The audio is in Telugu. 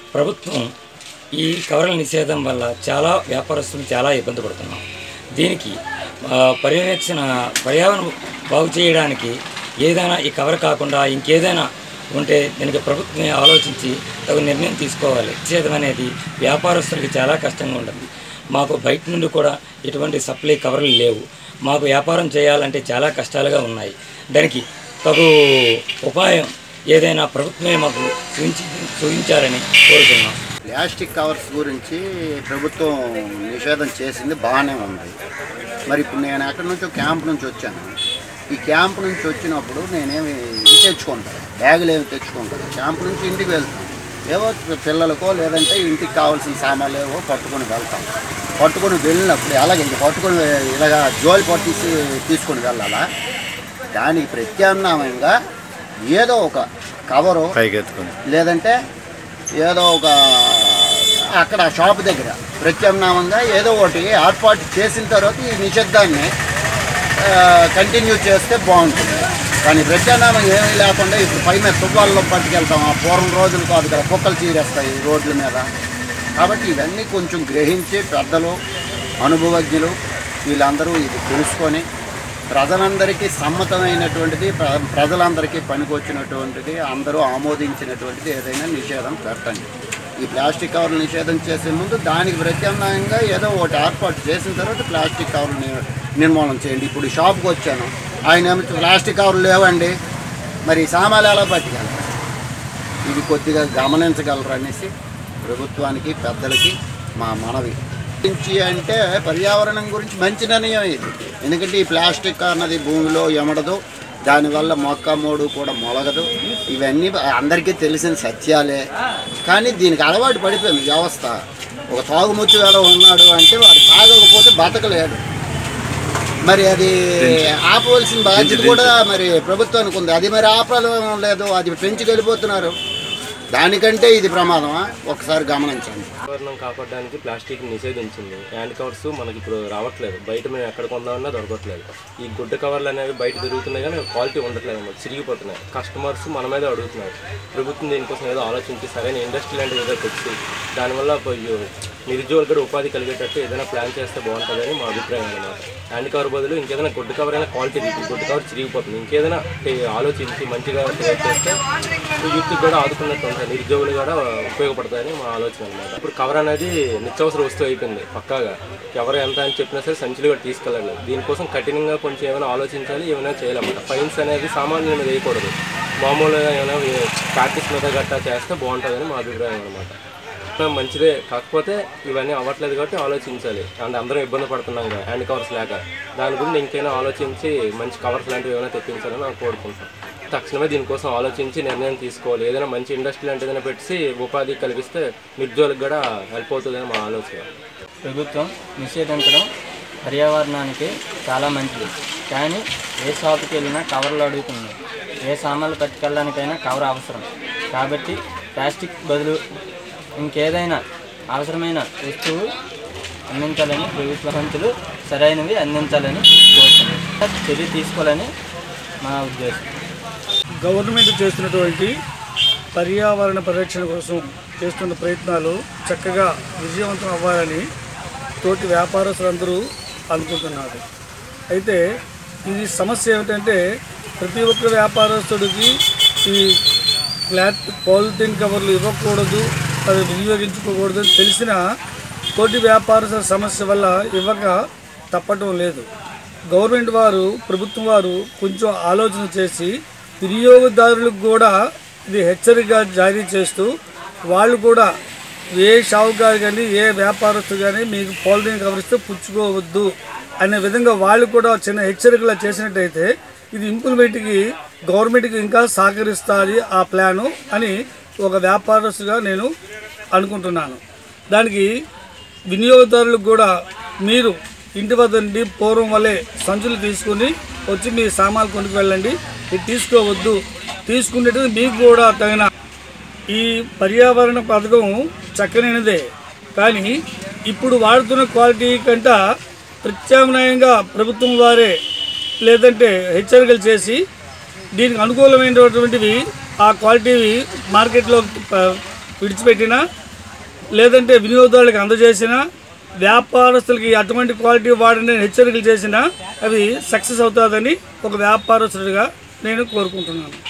ప్రభుత్వం ఈ కవర్ల నిషేధం వల్ల చాలా వ్యాపారస్తులు చాలా ఇబ్బంది పడుతున్నాం దీనికి ఆ, పర్యవేక్షణ పర్యావరణం బాగు చేయడానికి ఏదైనా ఈ కవర్ కాకుండా ఇంకేదైనా ఉంటే దీనికి ప్రభుత్వమే ఆలోచించి తగు నిర్ణయం తీసుకోవాలి నిషేధం అనేది వ్యాపారస్తులకి చాలా కష్టంగా ఉంటుంది మాకు బయట నుండి కూడా ఎటువంటి సప్లై కవర్లు లేవు మాకు వ్యాపారం చేయాలంటే చాలా కష్టాలుగా ఉన్నాయి దానికి తగు ఉపాయం ఏదైనా ప్రభుత్వమే మాకు సూచించి సూచించాలని కోరుతున్నాం ప్లాస్టిక్ కవర్స్ గురించి ప్రభుత్వం నిషేధం చేసింది బాగానే ఉంది మరి ఇప్పుడు నేను ఎక్కడి నుంచో క్యాంప్ నుంచి వచ్చాను ఈ క్యాంప్ నుంచి వచ్చినప్పుడు నేనేమి ఇది తెచ్చుకుంటాను బ్యాగులు ఏమి తెచ్చుకుంటాను క్యాంప్ నుంచి ఇంటికి వెళ్తాను ఏవో పిల్లలకో లేదంటే ఇంటికి కావాల్సిన సామాన్లు ఏవో పట్టుకొని వెళ్తాం పట్టుకొని వెళ్ళినప్పుడు అలాగే ఇంక పట్టుకొని ఇలాగా జోలి పట్టిసి తీసుకొని వెళ్ళాలా దానికి ప్రత్యామ్నాయంగా ఏదో ఒక కవరు పైకెత్తుకొని లేదంటే ఏదో ఒక అక్కడ షాప్ దగ్గర ప్రత్యామ్నాయంగా ఏదో ఒకటి ఏర్పాటు చేసిన తర్వాత ఈ నిషేధాన్ని కంటిన్యూ చేస్తే బాగుంటుంది కానీ ప్రత్యామ్నాయం ఏమీ లేకుండా ఇప్పుడు పై మీద తువ్వాల్లో పట్టుకెళ్తాం ఆ పూర్వం రోజులు కాదు కదా కుక్కలు చీరేస్తాయి రోడ్ల మీద కాబట్టి ఇవన్నీ కొంచెం గ్రహించి పెద్దలు అనుభవజ్ఞులు వీళ్ళందరూ ఇది తెలుసుకొని ప్రజలందరికీ సమ్మతమైనటువంటిది ప్ర- ప్రజలందరికీ పనికొచ్చినటువంటిది అందరూ ఆమోదించినటువంటిది ఏదైనా నిషేధం పెట్టండి ఈ ప్లాస్టిక్ కవర్లు నిషేధం చేసే ముందు దానికి ప్రత్యామ్నాయంగా ఏదో ఒకటి ఏర్పాటు చేసిన తర్వాత ప్లాస్టిక్ కవర్లు ని- నిర్మూలన చేయండి ఇప్పుడు ఈ షాప్కి వచ్చాను ఆయన ఏమో ప్లాస్టిక్ కవర్లు లేవండి మరి ఈ సామాన్లు ఎలా పట్టుకెళ్తారు ఇది కొద్దిగా గమనించగలరు అనేసి ప్రభుత్వానికి పెద్దలకి మా మనవి గురించి అంటే పర్యావరణం గురించి మంచి నిర్ణయం ఇది ఎందుకంటే ఈ ప్లాస్టిక్ అన్నది భూమిలో ఎమడదు దానివల్ల మొక్క మోడు కూడా మొలగదు ఇవన్నీ అందరికీ తెలిసిన సత్యాలే కానీ దీనికి అలవాటు పడిపోయింది వ్యవస్థ ఒక తాగుముచ్చు వేళ ఉన్నాడు అంటే వాడు తాగకపోతే బతకలేడు మరి అది ఆపవలసిన బాధ్యత కూడా మరి ప్రభుత్వానికి ఉంది అది మరి ఆపడం లేదు అది పెంచుకెళ్ళిపోతున్నారు దానికంటే ఇది ప్రమాదమా ఒకసారి గమనించండి పర్యావరణం కాపాడడానికి ప్లాస్టిక్ నిషేధించింది హ్యాండ్ కవర్స్ మనకి ఇప్పుడు రావట్లేదు బయట మేము ఎక్కడ కొందామన్నా దొరకట్లేదు ఈ గుడ్డ కవర్లు అనేవి బయట దొరుకుతున్నాయి కానీ క్వాలిటీ ఉండట్లేదు అన్నమాట చిరిగిపోతున్నాయి కస్టమర్స్ మన మీద అడుగుతున్నారు ప్రభుత్వం దీనికోసం ఏదో ఆలోచించి సరైన ఇండస్ట్రీ లాంటిది ఏదో తెచ్చి దానివల్ల పోయి నిరుద్యోగులు కూడా ఉపాధి కలిగేటట్టు ఏదైనా ప్లాన్ చేస్తే బాగుంటుందని మా అభిప్రాయం అనమాట హ్యాండ్ కవర్ బదులు ఇంకేదైనా గుడ్డ కవర్ అయినా క్వాలిటీ గుడ్డ కవర్ చిరిగిపోతుంది ఇంకేదైనా ఏ, ఆలోచించి మంచిగా క్రియేట్ చేస్తే యూత్ కూడా ఆదుకున్నట్టు ఉంటుంది నిరుద్యోగులు కూడా ఉపయోగపడతాయని మా ఆలోచన అనమాట ఇప్పుడు కవర్ అనేది నిత్యావసర వస్తువు అయిపోయింది పక్కాగా ఎవరు ఎంత అని చెప్పినా సరే సంచులు కూడా తీసుకెళ్ళాలి దీనికోసం కఠినంగా కొంచెం ఏమైనా ఆలోచించాలి ఏమైనా చేయాలన్నమాట ఫైన్స్ అనేది సామాన్యుల మీద వేయకూడదు మామూలుగా ఏమైనా ప్రాక్టీస్ మీద గట్టా చేస్తే బాగుంటుందని మా అభిప్రాయం అనమాట మంచిదే కాకపోతే ఇవన్నీ అవ్వట్లేదు కాబట్టి ఆలోచించాలి అండ్ అందరం ఇబ్బంది పడుతున్నాం కదా హ్యాండ్ కవర్స్ లేక దాని గురించి ఇంకైనా ఆలోచించి మంచి కవర్స్ లాంటివి ఏమైనా తెప్పించాలని నేను కోరుకుంటాను తక్షణమే దీనికోసం ఆలోచించి నిర్ణయం తీసుకోవాలి ఏదైనా మంచి ఇండస్ట్రీ లాంటి ఏదైనా పెట్టి ఉపాధి కలిగిస్తే నిరుద్యోగులకు కూడా హెల్ప్ అవుతుందని మా ఆలోచన ప్రభుత్వం నిషేధించడం పర్యావరణానికి చాలా మంచిది కానీ ఏ షాపుకి వెళ్ళినా కవర్లు అడుగుతుంది ఏ సామాన్లు పట్టుకెళ్ళడానికైనా కవర్ అవసరం కాబట్టి ప్లాస్టిక్ బదులు ఇంకేదైనా అవసరమైన వస్తువు అందించాలని ప్రభుత్వ సంచులు సరైనవి అందించాలని కోరుతున్నాను చర్య తీసుకోవాలని మా ఉద్దేశం గవర్నమెంట్ చేస్తున్నటువంటి పర్యావరణ పరిరక్షణ కోసం చేస్తున్న ప్రయత్నాలు చక్కగా విజయవంతం అవ్వాలని తోటి వ్యాపారస్తులందరూ అనుకుంటున్నారు అయితే ఇది సమస్య ఏమిటంటే ప్రతి ఒక్క వ్యాపారస్తుడికి ఈ ఫ్లాట్ పాలిథిన్ కవర్లు ఇవ్వకూడదు అది వినియోగించుకోకూడదు అని తెలిసిన తోటి వ్యాపారస్తుల సమస్య వల్ల ఇవ్వక తప్పటం లేదు గవర్నమెంట్ వారు ప్రభుత్వం వారు కొంచెం ఆలోచన చేసి వినియోగదారులకు కూడా ఇది హెచ్చరిక జారీ చేస్తూ వాళ్ళు కూడా ఏ షావుకారు కానీ ఏ వ్యాపారస్తు కానీ మీకు పాలిథిన్ కవర్ ఇస్తే పుచ్చుకోవద్దు అనే విధంగా వాళ్ళు కూడా చిన్న హెచ్చరికలు చేసినట్టయితే ఇది ఇంప్లిమెంట్కి గవర్నమెంట్కి ఇంకా సహకరిస్తుంది ఆ ప్లాను అని ఒక వ్యాపారస్తుగా నేను అనుకుంటున్నాను దానికి వినియోగదారులకు కూడా మీరు ఇంటి వద్ద నుండి పూర్వం వల్లే సంచులు తీసుకుని వచ్చి మీ సామాన్లు కొనుక్కు వెళ్ళండి ఇది తీసుకోవద్దు తీసుకునేది మీకు కూడా తగిన ఈ పర్యావరణ పథకం చక్కనైనదే కానీ ఇప్పుడు వాడుతున్న క్వాలిటీ కంట ప్రత్యామ్నాయంగా ప్రభుత్వం వారే లేదంటే హెచ్చరికలు చేసి దీనికి అనుకూలమైనటువంటివి ఆ క్వాలిటీవి మార్కెట్లో ప- విడిచిపెట్టినా లేదంటే వినియోగదారులకు అందజేసిన వ్యాపారస్తులకి అటువంటి క్వాలిటీ వాడని హెచ్చరికలు చేసినా అవి సక్సెస్ అవుతుందని ఒక వ్యాపారస్తుడిగా నేను కోరుకుంటున్నాను